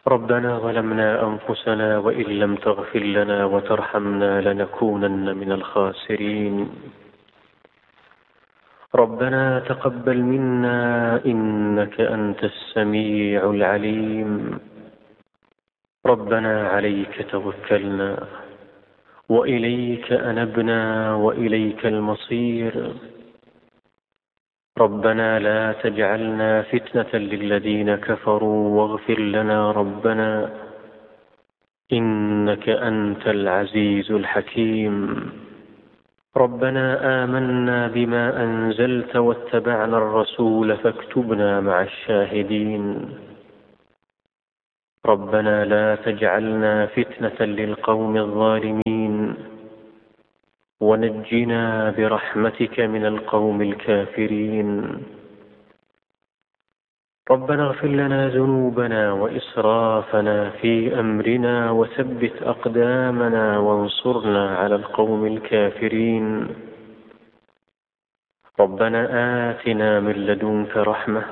ربنا ظلمنا أنفسنا وإن لم تغفر لنا وترحمنا لنكونن من الخاسرين ربنا تقبل منا إنك أنت السميع العليم ربنا عليك توكلنا وإليك أنبنا وإليك المصير ربنا لا تجعلنا فتنة للذين كفروا واغفر لنا ربنا إنك أنت العزيز الحكيم ربنا آمنا بما أنزلت واتبعنا الرسول فاكتبنا مع الشاهدين ربنا لا تجعلنا فتنة للقوم الظالمين ونجنا برحمتك من القوم الكافرين ربنا اغفر لنا ذنوبنا وإسرافنا في أمرنا وثبت أقدامنا وانصرنا على القوم الكافرين ربنا آتنا من لدنك رحمة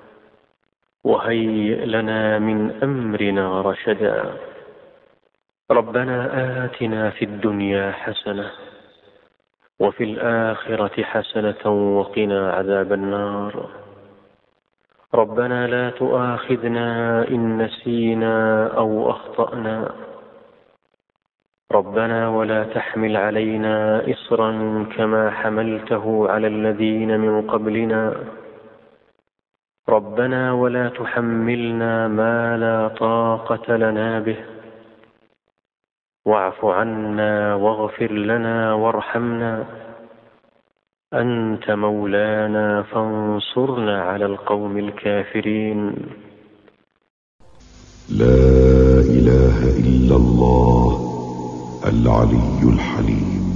وهيئ لنا من أمرنا رشدا ربنا آتنا في الدنيا حسنة وفي الآخرة حسنة وقنا عذاب النار ربنا لا تؤاخذنا إن نسينا أو أخطأنا ربنا ولا تحمل علينا إصرا كما حملته على الذين من قبلنا ربنا ولا تحملنا ما لا طاقة لنا به واعف عنا واغفر لنا وارحمنا أنت مولانا فانصرنا على القوم الكافرين لا إله إلا الله العلي الحليم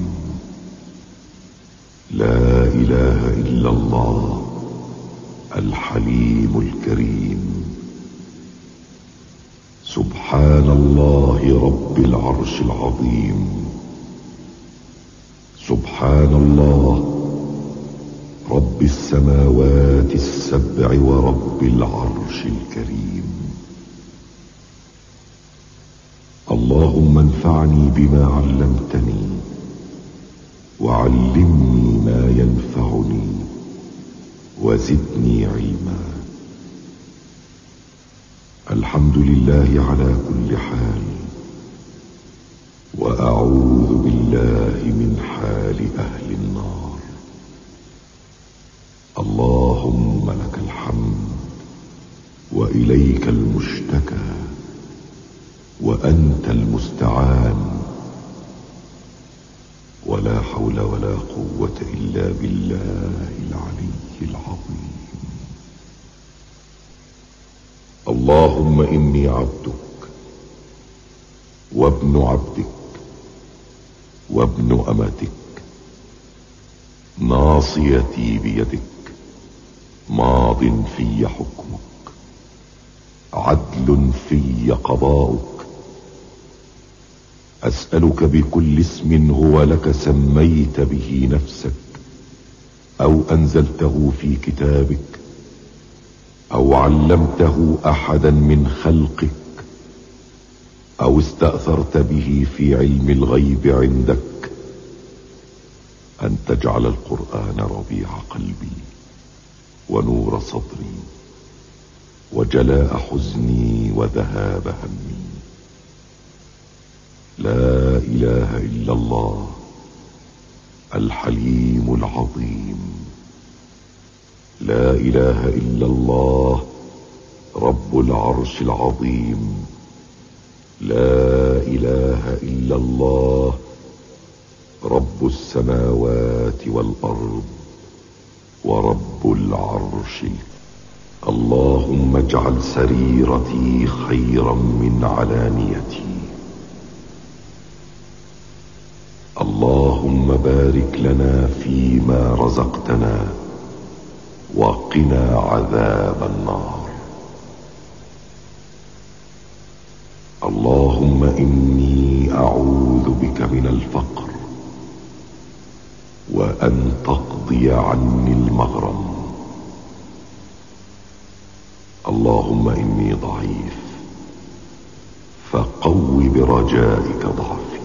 لا إله إلا الله الحليم الكريم سبحان الله رب العرش العظيم سبحان الله رب السماوات السبع ورب العرش الكريم اللهم انفعني بما علمتني وعلمني ما ينفعني وزدني علما الحمد لله على كل حال واعوذ بالله من حال اهل النار اللهم لك الحمد واليك المشتكى وانت المستعان ولا حول ولا قوه الا بالله العلي العظيم اللهم اني عبدك وابن عبدك وابن امتك ناصيتي بيدك ماض في حكمك عدل في قضاؤك اسالك بكل اسم هو لك سميت به نفسك او انزلته في كتابك او علمته احدا من خلقك او استاثرت به في علم الغيب عندك ان تجعل القران ربيع قلبي ونور صدري وجلاء حزني وذهاب همي لا اله الا الله الحليم العظيم لا اله الا الله رب العرش العظيم لا اله الا الله رب السماوات والارض ورب العرش اللهم اجعل سريرتي خيرا من علانيتي اللهم بارك لنا فيما رزقتنا وقنا عذاب النار اللهم اني اعوذ بك من الفقر وان تقضي عني المغرم اللهم اني ضعيف قو برجائك ضعفي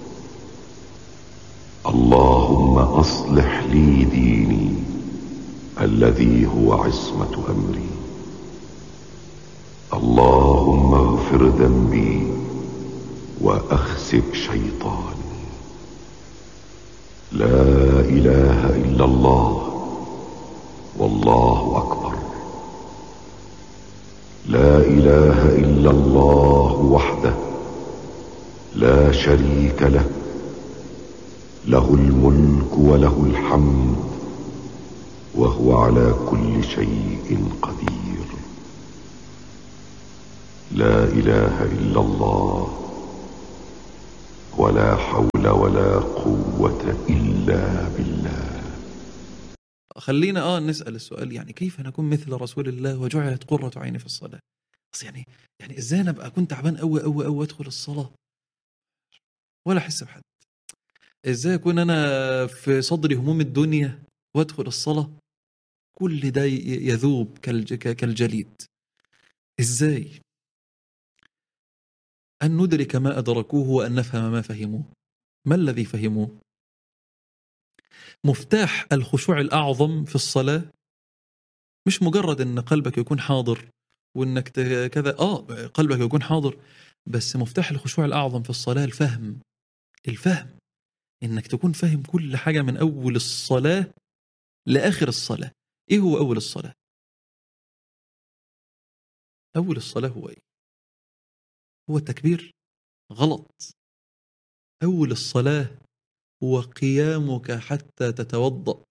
اللهم اصلح لي ديني الذي هو عصمة امري اللهم اغفر ذنبي واخسف شيطاني لا اله الا الله والله اكبر لا اله الا الله وحده لا شريك له له الملك وله الحمد وهو على كل شيء قدير لا اله الا الله ولا حول ولا قوه الا بالله خلينا اه نسال السؤال يعني كيف نكون مثل رسول الله وجعلت قره عيني في الصلاه بس يعني يعني ازاي انا ابقى كنت تعبان قوي قوي قوي ادخل الصلاه ولا احس بحد ازاي اكون انا في صدري هموم الدنيا وادخل الصلاه كل ده ي- يذوب كالج- ك- كالجليد ازاي ان ندرك ما ادركوه وان نفهم ما فهموه ما الذي فهموه مفتاح الخشوع الاعظم في الصلاه مش مجرد ان قلبك يكون حاضر وانك ت- كذا اه قلبك يكون حاضر بس مفتاح الخشوع الاعظم في الصلاه الفهم الفهم انك تكون فاهم كل حاجه من اول الصلاه لاخر الصلاه ايه هو اول الصلاه اول الصلاه هو ايه هو التكبير غلط اول الصلاه هو قيامك حتى تتوضا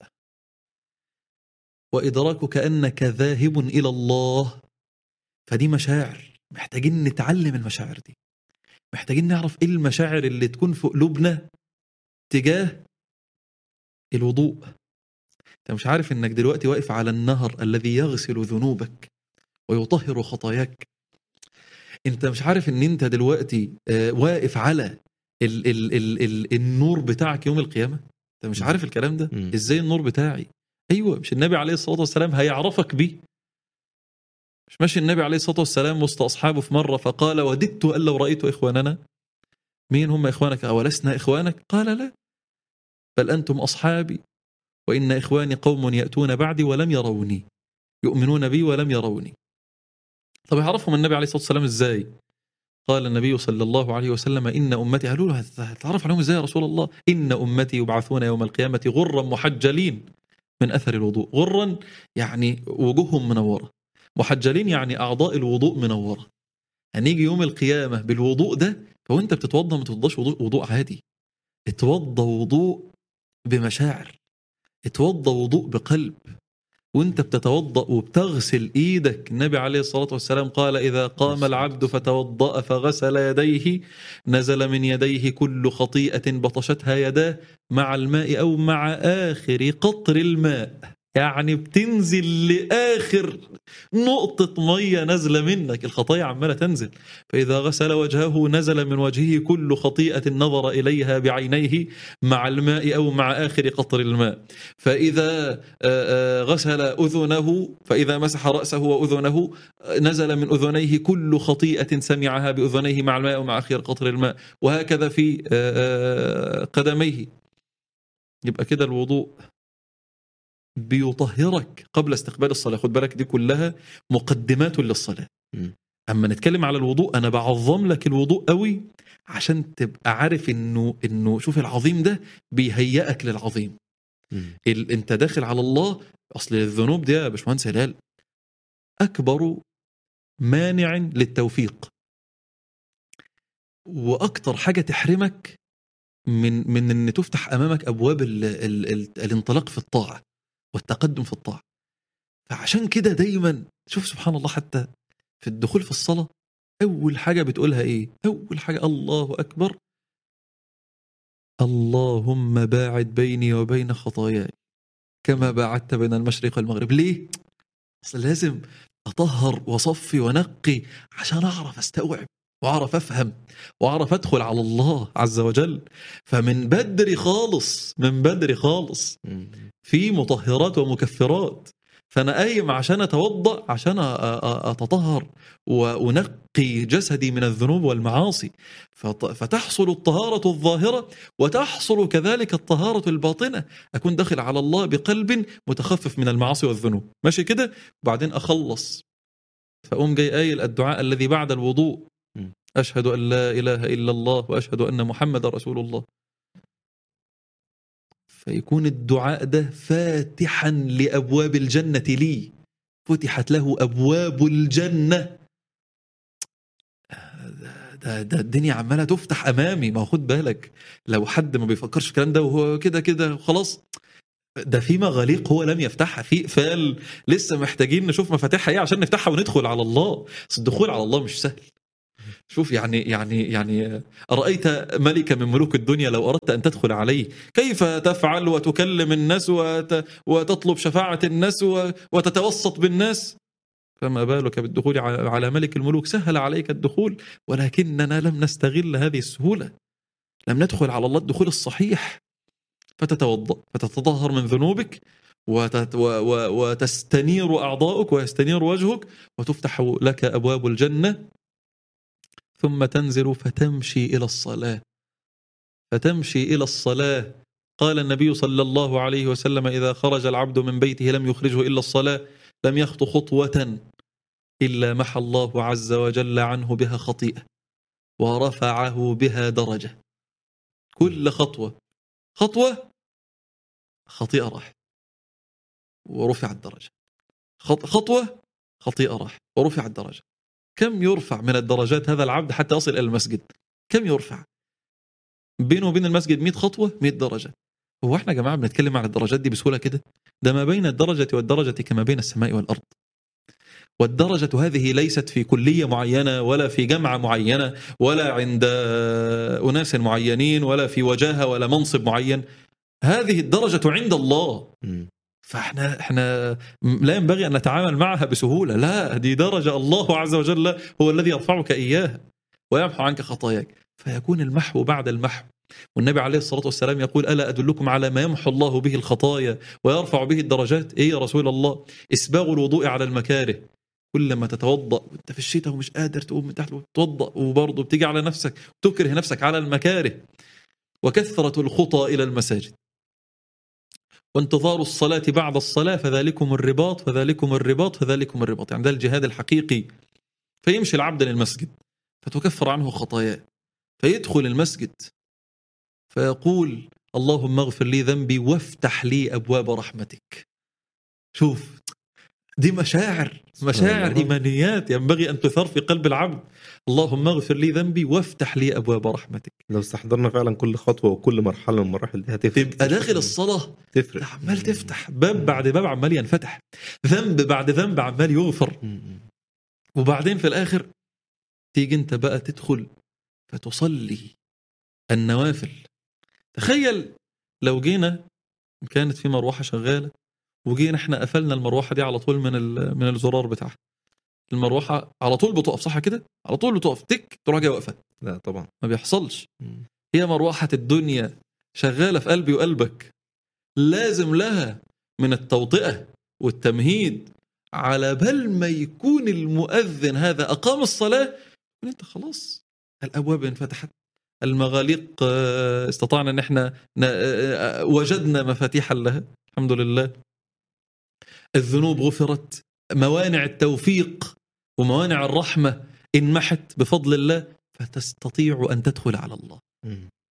وادراكك انك ذاهب الى الله فدي مشاعر محتاجين نتعلم المشاعر دي محتاجين نعرف ايه المشاعر اللي تكون في قلوبنا تجاه الوضوء انت مش عارف انك دلوقتي واقف على النهر الذي يغسل ذنوبك ويطهر خطاياك انت مش عارف ان انت دلوقتي آه، واقف على ال ال ال ال النور بتاعك يوم القيامه انت مش عارف الكلام ده مم. ازاي النور بتاعي ايوه مش النبي عليه الصلاه والسلام هيعرفك بيه مش ماشي النبي عليه الصلاه والسلام وسط اصحابه في مره فقال وددت ان لو رايت اخواننا مين هم اخوانك اولسنا اخوانك قال لا بل انتم اصحابي وان اخواني قوم ياتون بعدي ولم يروني يؤمنون بي ولم يروني طب يعرفهم النبي عليه الصلاه والسلام ازاي قال النبي صلى الله عليه وسلم ان امتي قالوا له هت- هتعرف عليهم ازاي يا رسول الله ان امتي يبعثون يوم القيامه غرا محجلين من اثر الوضوء غرا يعني وجوههم منوره محجلين يعني اعضاء الوضوء منوره هنيجي يوم القيامه بالوضوء ده فوانت بتتوضا ما تتوضاش وضوء, وضوء عادي اتوضا وضوء بمشاعر اتوضا وضوء بقلب وانت بتتوضا وبتغسل ايدك النبي عليه الصلاه والسلام قال اذا قام العبد فتوضا فغسل يديه نزل من يديه كل خطيئه بطشتها يداه مع الماء او مع اخر قطر الماء يعني بتنزل لاخر نقطه ميه نازله منك الخطايا عماله تنزل فاذا غسل وجهه نزل من وجهه كل خطيئه نظر اليها بعينيه مع الماء او مع اخر قطر الماء فاذا آه، آه، غسل اذنه فاذا مسح راسه واذنه آه، نزل من اذنيه كل خطيئه سمعها باذنيه مع الماء ومع اخر قطر الماء وهكذا في آه، آه، قدميه يبقى كده الوضوء بيطهرك قبل استقبال الصلاه خد بالك دي كلها مقدمات للصلاه مم. اما نتكلم على الوضوء انا بعظم لك الوضوء قوي عشان تبقى عارف انه انه شوف العظيم ده بيهيئك للعظيم مم. ال... انت داخل على الله اصل الذنوب دي يا باشمهندس هلال اكبر مانع للتوفيق واكتر حاجه تحرمك من من ان تفتح امامك ابواب ال... ال... ال... الانطلاق في الطاعه والتقدم في الطاعه فعشان كده دايما شوف سبحان الله حتى في الدخول في الصلاه اول حاجه بتقولها ايه اول حاجه الله اكبر اللهم باعد بيني وبين خطاياي كما باعدت بين المشرق والمغرب ليه اصل لازم اطهر واصفي وانقي عشان اعرف استوعب واعرف افهم واعرف ادخل على الله عز وجل فمن بدري خالص من بدري خالص مم. في مطهرات ومكفرات فانا قايم عشان اتوضا عشان أ- أ- اتطهر وانقي جسدي من الذنوب والمعاصي فت- فتحصل الطهاره الظاهره وتحصل كذلك الطهاره الباطنه اكون داخل على الله بقلب متخفف من المعاصي والذنوب ماشي كده وبعدين اخلص فاقوم جاي قايل الدعاء الذي بعد الوضوء م. اشهد ان لا اله الا الله واشهد ان محمد رسول الله فيكون الدعاء ده فاتحا لابواب الجنه لي فتحت له ابواب الجنه ده, ده, ده الدنيا عماله تفتح امامي ما هو خد بالك لو حد ما بيفكرش في الكلام ده وهو كده كده خلاص ده في مغاليق هو لم يفتحها في اقفال لسه محتاجين نشوف مفاتيحها ايه عشان نفتحها وندخل على الله بس الدخول على الله مش سهل شوف يعني يعني يعني أرأيت ملكا من ملوك الدنيا لو أردت أن تدخل عليه كيف تفعل وتكلم الناس وت وتطلب شفاعة الناس و- وتتوسط بالناس فما بالك بالدخول على على ملك الملوك سهل عليك الدخول ولكننا لم نستغل هذه السهولة لم ندخل على الله الدخول الصحيح فتتوضأ فتتطهر من ذنوبك وتت و و وتستنير أعضاؤك ويستنير وجهك وتفتح لك أبواب الجنة ثم تنزل فتمشي الى الصلاه فتمشي الى الصلاه قال النبي صلى الله عليه وسلم اذا خرج العبد من بيته لم يخرجه الا الصلاه لم يخط خطوه الا محى الله عز وجل عنه بها خطيئه ورفعه بها درجه كل خطوه خطوه خطيئه راح ورفعت درجه خط- خطوه خطيئه راح ورفعت درجه كم يرفع من الدرجات هذا العبد حتى يصل الى المسجد كم يرفع بينه وبين المسجد 100 خطوه 100 درجه هو احنا يا جماعه بنتكلم عن الدرجات دي بسهوله كده ده ما بين الدرجه والدرجه كما بين السماء والارض والدرجة هذه ليست في كلية معينة ولا في جامعة معينة ولا عند أناس معينين ولا في وجاهة ولا منصب معين هذه الدرجة عند الله مم. فاحنا احنا لا ينبغي ان نتعامل معها بسهوله، لا دي درجه الله عز وجل هو الذي يرفعك اياها ويمحو عنك خطاياك، فيكون المحو بعد المحو. والنبي عليه الصلاه والسلام يقول: الا ادلكم على ما يمحو الله به الخطايا ويرفع به الدرجات؟ ايه يا رسول الله؟ اسباغ الوضوء على المكاره. كل ما تتوضا وانت في الشتاء ومش قادر تقوم من تحت وتتوضا وبرضه بتيجي على نفسك تكره نفسك على المكاره. وكثره الخطى الى المساجد. وانتظار الصلاة بعد الصلاة فذلكم الرباط فذلكم الرباط فذلكم الرباط يعني ده الجهاد الحقيقي فيمشي العبد للمسجد فتكفر عنه خطاياه فيدخل المسجد فيقول اللهم اغفر لي ذنبي وافتح لي أبواب رحمتك شوف دي مشاعر مشاعر الله. إيمانيات ينبغي أن تثار في قلب العبد اللهم اغفر لي ذنبي وافتح لي أبواب رحمتك لو استحضرنا فعلا كل خطوه وكل مرحله من المراحل دي هتفرق تبقى داخل الصلاة تفرق عمال تفتح باب بعد باب عمال ينفتح ذنب بعد ذنب عمال يغفر مم. وبعدين في الاخر تيجي انت بقى تدخل فتصلي النوافل تخيل لو جينا كانت في مروحه شغاله وجينا احنا قفلنا المروحه دي على طول من ال- من الزرار بتاعها المروحه على طول بتقف صح كده على طول بتقف تك تروح جايه واقفه لا طبعا ما بيحصلش مم. هي مروحة الدنيا شغالة في قلبي وقلبك لازم لها من التوطئة والتمهيد على بال ما يكون المؤذن هذا أقام الصلاة يكون أنت خلاص الأبواب انفتحت المغاليق آه، استطعنا ان احنا ن- آه، آه، وجدنا مفاتيحا لها الحمد لله الذنوب غفرت موانع التوفيق وموانع الرحمه انمحت بفضل الله فتستطيع ان تدخل على الله مم.